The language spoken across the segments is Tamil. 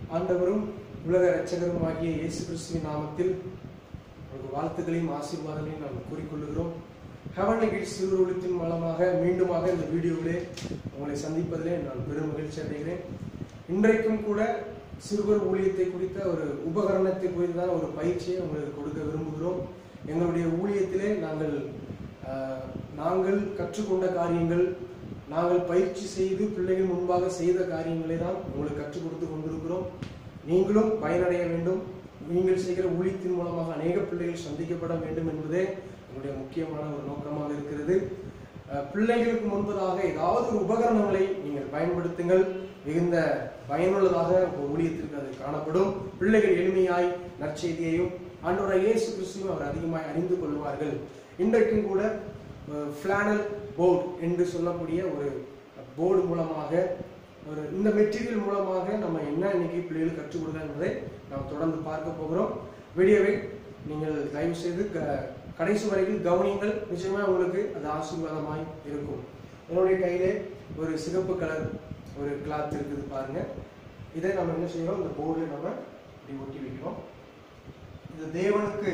ஆண்டவரும் உலக இரட்சகரும் ஆகிய இயேசு கிறிஸ்துவின் நாமத்தில் உங்களுக்கு வாழ்த்துக்களையும் ஆசீர்வாதங்களையும் நாம் கூறிக்கொள்கிறோம் ஹெவன்லி கிட்ஸ் சிறுவொழுத்தின் மூலமாக மீண்டுமாக இந்த வீடியோவிலே உங்களை சந்திப்பதிலே நான் பெரும் மகிழ்ச்சி அடைகிறேன் இன்றைக்கும் கூட சிறுவர் ஊழியத்தை குறித்த ஒரு உபகரணத்தை குறித்தான ஒரு பயிற்சியை உங்களுக்கு கொடுக்க விரும்புகிறோம் எங்களுடைய ஊழியத்திலே நாங்கள் ஆஹ், நாங்கள் கற்றுக்கொண்ட காரியங்கள் நாங்கள் பயிற்சி செய்து பிள்ளைகள் முன்பாக செய்த காரியங்களை தான் உங்களுக்கு கற்றுக் கொடுத்து கொண்டிருக்கிறோம் நீங்களும் பயனடைய வேண்டும் நீங்கள் செய்கிற ஊழியத்தின் மூலமாக அநேக பிள்ளைகள் சந்திக்கப்பட வேண்டும் என்பதே என்னுடைய முக்கியமான ஒரு நோக்கமாக இருக்கிறது அஹ், பிள்ளைகளுக்கு முன்பதாக ஏதாவது ஒரு உபகரணங்களை நீங்கள் பயன்படுத்துங்கள் மிகுந்த பயனுள்ளதாக உங்கள் ஊழியத்திற்கு அது காணப்படும் பிள்ளைகள் எளிமையாய் நற்செய்தியையும் ஆண்டவராய் இயேசு கிறிஸ்துவையும் அவர் அதிகமாய் அறிந்து கொள்வார்கள் இன்றைக்கும் கூட ஃபிளானல் போர்டு என்று சொல்லக்கூடிய ஒரு போர்டு மூலமாக ஒரு இந்த மெட்டீரியல் மூலமாக நம்ம என்ன இன்னைக்கு பிள்ளைகளுக்கு கற்றுக் கொடுக்கலாம் என்பதை நாம் தொடர்ந்து பார்க்க போகிறோம் வீடியோவை நீங்கள் தயவு செய்து க- கடைசி வரையில் கவனியுங்கள் நிச்சயமா உங்களுக்கு அது ஆசீர்வாதமாய் இருக்கும் என்னுடைய கையிலே ஒரு சிகப்பு கலர் ஒரு கிளாத் இருக்குது பாருங்க இதை நம்ம என்ன செய்யறோம் இந்த போர்டில் நம்ம இப்படி ஒட்டி வைக்கிறோம் இது தேவனுக்கு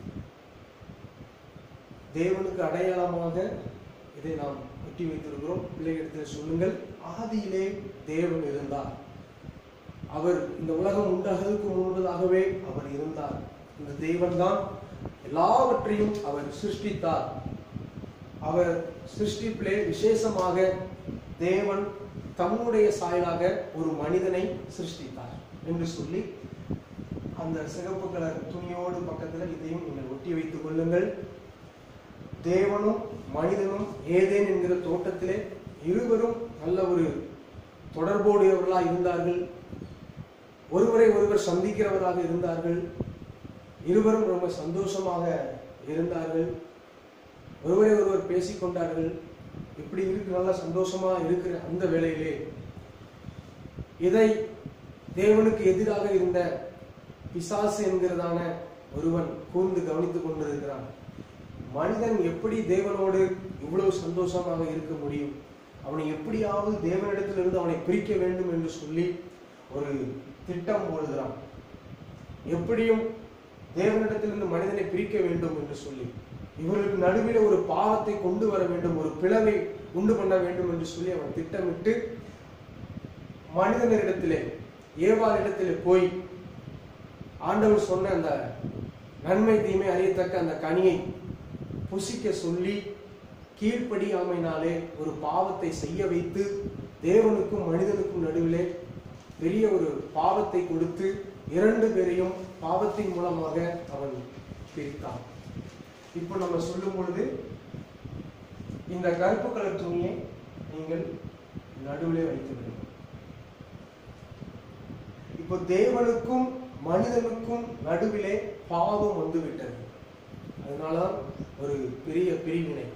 தேவனுக்கு அடையாளமாக இதை நாம் ஒட்டி வைத்திருக்கிறோம் பிள்ளைகளிடத்தில் சொல்லுங்கள் ஆதியிலே தேவன் இருந்தார் அவர் இந்த உலகம் உண்டாகிறதுக்கு முன்பதாகவே அவர் இருந்தார் இந்த தேவன் தான் எல்லாவற்றையும் அவர் சிருஷ்டித்தார் அவர் சிருஷ்டிப்பிலே விசேஷமாக தேவன் தம்முடைய சாயலாக ஒரு மனிதனை சிருஷ்டித்தார் என்று சொல்லி அந்த சிகப்பு கலர் துணியோடு பக்கத்தில் இதையும் நீங்கள் ஒட்டி வைத்துக் கொள்ளுங்கள் தேவனும் மனிதனும் ஏதேன் என்கிற தோட்டத்திலே இருவரும் நல்ல ஒரு தொடர்புடையவர்களாக இருந்தார்கள் ஒருவரை ஒருவர் சந்திக்கிறவராக இருந்தார்கள் இருவரும் ரொம்ப சந்தோஷமாக இருந்தார்கள் ஒருவரை ஒருவர் பேசிக்கொண்டார்கள் இப்படி இருக்கு நல்லா சந்தோஷமா இருக்கிற அந்த வேளையிலே இதை தேவனுக்கு எதிராக இருந்த பிசாசு என்கிறதான ஒருவன் கூர்ந்து கவனித்துக் கொண்டிருக்கிறான் மனிதன் எப்படி தேவனோடு இவ்வளவு சந்தோஷமாக இருக்க முடியும் அவனை எப்படியாவது தேவனிடத்திலிருந்து அவனை பிரிக்க வேண்டும் என்று சொல்லி ஒரு திட்டம் போடுகிறான் எப்படியும் தேவனிடத்திலிருந்து மனிதனை பிரிக்க வேண்டும் என்று சொல்லி இவர்களுக்கு நடுவில் ஒரு பாவத்தை கொண்டு வர வேண்டும் ஒரு பிளவை உண்டு பண்ண வேண்டும் என்று சொல்லி அவன் திட்டமிட்டு மனிதனிடத்திலே ஏவாளிடத்திலே போய் ஆண்டவர் சொன்ன அந்த நன்மை தீமை அறியத்தக்க அந்த கனியை புசிக்க சொல்லி கீழ்ப்படியாமையினாலே ஒரு பாவத்தை செய்ய வைத்து தேவனுக்கும் மனிதனுக்கும் நடுவிலே பெரிய ஒரு பாவத்தை கொடுத்து இரண்டு பேரையும் பாவத்தின் மூலமாக அவன் பிரித்தான் இப்போ நம்ம சொல்லும் பொழுது இந்த கருப்பு கலர் துணியை நீங்கள் நடுவிலே வைத்து விடுங்கள் இப்போ தேவனுக்கும் மனிதனுக்கும் நடுவிலே பாவம் வந்து விட்டது அதனாலதான் ஒரு பெரிய பிரிவினை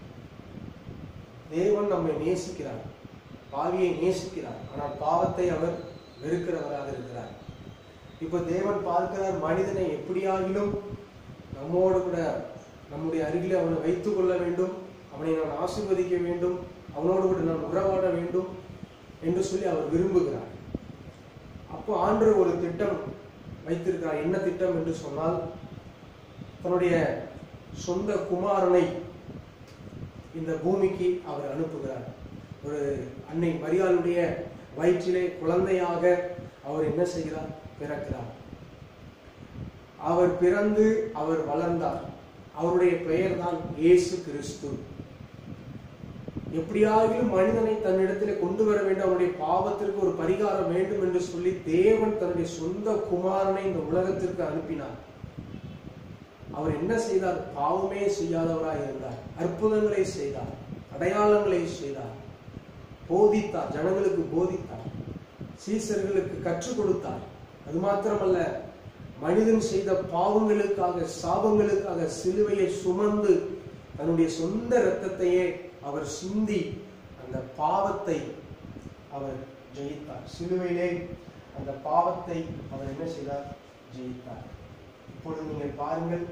தேவன் நம்மை நேசிக்கிறார் பாவியை நேசிக்கிறார் ஆனால் பாவத்தை அவர் வெறுக்கிறவராக இருக்கிறார் இப்போ தேவன் பார்க்கிறார் மனிதனை எப்படியாகிலும் நம்மோடு கூட நம்முடைய அருகிலே அவனை வைத்துக் கொள்ள வேண்டும் அவனை நான் ஆசீர்வதிக்க வேண்டும் அவனோடு கூட நான் உறவாட வேண்டும் என்று சொல்லி அவர் விரும்புகிறார் அப்போ ஆண்டவர் ஒரு திட்டம் வைத்திருக்கிறார் என்ன திட்டம் என்று சொன்னால் தன்னுடைய சொந்த குமாரனை இந்த பூமிக்கு அவர் அனுப்புகிறார் ஒரு அன்னை மரியாளுடைய வயிற்றிலே குழந்தையாக அவர் என்ன செய்கிறார் பிறக்கிறார் அவர் பிறந்து அவர் வளர்ந்தார் அவருடைய பெயர் தான் இயேசு கிறிஸ்து எப்படியாகிலும் மனிதனை தன்னிடத்திலே கொண்டு வர வேண்டும் அவருடைய பாவத்திற்கு ஒரு பரிகாரம் வேண்டும் என்று சொல்லி தேவன் தன்னுடைய சொந்த குமாரனை இந்த உலகத்திற்கு அனுப்பினார் அவர் என்ன செய்தார் பாவமே செய்யாதவராய் இருந்தார் அற்புதங்களை செய்தார் அடையாளங்களை செய்தார் போதித்தார் ஜனங்களுக்கு போதித்தார் சீசர்களுக்கு கற்றுக் கொடுத்தார் அது மாத்திரமல்ல மனிதன் செய்த பாவங்களுக்காக சாபங்களுக்காக சிலுவையை சுமந்து தன்னுடைய சொந்த இரத்தத்தையே அவர் சிந்தி அந்த பாவத்தை அவர் ஜெயித்தார் சிலுவையிலே அந்த பாவத்தை அவர் என்ன செய்தார் ஜெயித்தார் இப்பொழுது நீங்கள் பாருங்கள்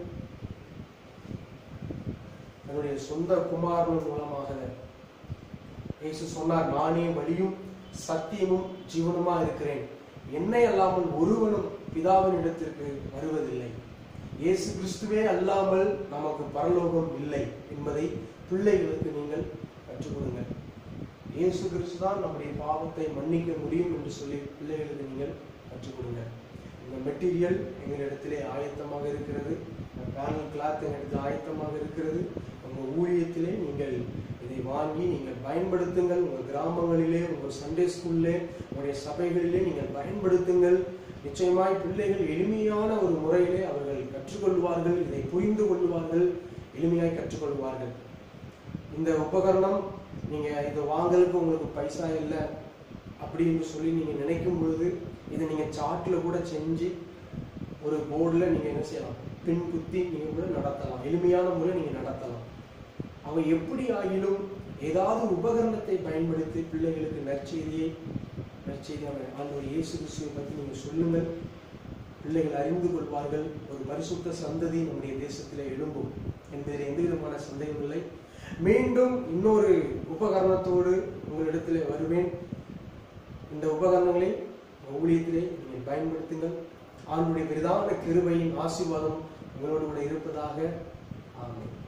தன்னுடைய சொந்த குமாரன் மூலமாக இயேசு சொன்னார் நானே வழியும் சத்தியமும் ஜீவனுமா இருக்கிறேன் என்னை அல்லாமல் ஒருவனும் பிதாவின் இடத்திற்கு வருவதில்லை இயேசு கிறிஸ்துவே அல்லாமல் நமக்கு பரலோகம் இல்லை என்பதை பிள்ளைகளுக்கு நீங்கள் கற்றுக் கொடுங்கள் இயேசு கிறிஸ்து தான் நம்முடைய பாவத்தை மன்னிக்க முடியும் என்று சொல்லி பிள்ளைகளுக்கு நீங்கள் கற்றுக் கொடுங்க இந்த மெட்டீரியல் எங்களிடத்திலே ஆயத்தமாக இருக்கிறது பேனல் கிளாத் எங்களிடத்தில் ஆயத்தமாக இருக்கிறது உங்கள் ஊழியத்திலே நீங்கள் இதை வாங்கி நீங்கள் பயன்படுத்துங்கள் உங்கள் கிராமங்களிலே உங்கள் சண்டே ஸ்கூல்லே உங்களுடைய சபைகளிலே நீங்கள் பயன்படுத்துங்கள் நிச்சயமாய் பிள்ளைகள் எளிமையான ஒரு முறையிலே அவர்கள் கற்றுக்கொள்வார்கள் இதை புரிந்து கொள்வார்கள் எளிமையாய் கற்றுக்கொள்வார்கள் இந்த உபகரணம் நீங்க இதை வாங்கலுக்கு உங்களுக்கு பைசா இல்லை அப்படின்னு சொல்லி நீங்க நினைக்கும் பொழுது இதை நீங்க சார்ட்ல கூட செஞ்சு ஒரு போர்டில் நீங்க என்ன செய்யலாம் பின் குத்தி நீங்க கூட நடத்தலாம் எளிமையான முறை நீங்க நடத்தலாம் அவன் எப்படி ஆகிலும் ஏதாவது உபகரணத்தை பயன்படுத்தி பிள்ளைகளுக்கு நற்செய்தியை நற்செய்தியான ஆண்டவர் இயேசு கிறிஸ்துவை பற்றி நீங்க சொல்லுங்கள் பிள்ளைகள் அறிந்து கொள்வார்கள் ஒரு பரிசுத்த சந்ததி நம்முடைய தேசத்திலே எழும்பும் என்பதில் எந்த விதமான சந்தேகம் இல்லை மீண்டும் இன்னொரு உபகரணத்தோடு உங்களிடத்திலே வருவேன் இந்த உபகரணங்களை உங்கள் ஊழியத்திலே நீங்கள் பயன்படுத்துங்கள் ஆண்டுடைய பிரதான கிருபையின் ஆசீர்வாதம் உங்களோடு கூட இருப்பதாக ஆமென்